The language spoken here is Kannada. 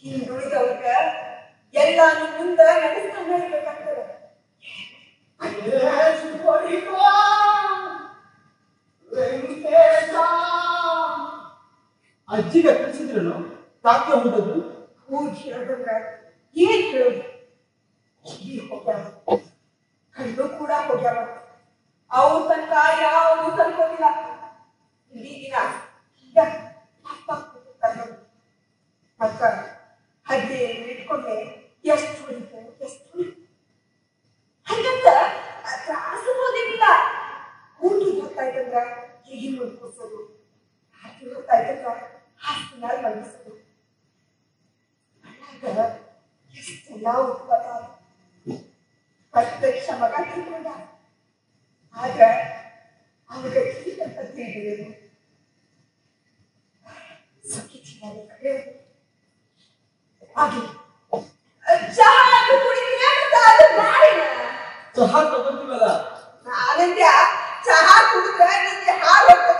ಹಿಂದುಳಿದವ್ರ ಎಲ್ಲಾನು ಮುಂದ ನಡೆಸ್ತಾನೆ ಇರ್ಬೇಕಾಗ್ತದ ಅಜ್ಜಿಗೆ ಕಲಿಸಿದ್ರನು ತಾಕೆ ಹೋದದ್ದು ಹೋಗಿ ಹೇಳೋದಂದ್ರ ಏನ್ ಹೇಳೋದು ಈ ಹೋಗ್ಯಾವ ಕಣ್ಣು ಕೂಡ ಹೋಗ್ಯಾವ ಅವ್ರ ತನಕ ಯಾವುದು ತಲುಪೋದಿಲ್ಲ ಇಡೀ ದಿನ ಹೀಗ ಅಪ್ಪ ಕೂತ್ಕೊಂಡ್ ನೋಡಿ. ಅಕ್ಕ ಹದ್ದೆ ಇಟ್ಕೊಂಡೆ ಎಷ್ಟು ಹೊಡಿತು ಎಷ್ಟು ಹೊಡಿತು ಹಂಗಂತ ತ್ರಾಸ ಹೋದಿಲ್ಲ ಊಟದ ಹೊತ್ತಾಯ್ತಂದ್ರ ಹೀಗೆ ಮುಂದೆ ಕೂರ್ಸೋದು ರಾತ್ರಿ ಹೊತ್ತಾಯ್ತಂದ್ರ ಹಾಸ್ತಿ ಮ್ಯಾಲ ಮಲಗಿಸೋದು ಮನ್ಯಾಗ ಎಷ್ಟೆಲ್ಲ ಉತ್ಪನ್ನ ಪ್ರತ್ಯಕ್ಷ ಮಗ ತಿಳ್ಕೊಂಡ ಆಗ ಅವಗ ಅಂತ ತಿಳಿದಿದ್ದೇನೆ ಸುಖಿತಿದ್ದಾರೆ ಕಡೆ ಹಾಗೆ ಚಹಾ ಅದು ಕುಡಿತೀರಾ ಅಂತ ಅದು ಬ್ಯಾಡಿನ ಚಹಾ ತಗೊಂತೀವಲ್ಲ ನಾನಂದ್ಯ ಚಹಾ ಕುಡಿದ್ರೆ ನಿಂಗೆ ಹಾಲು ಹೋಗ್ತದೆ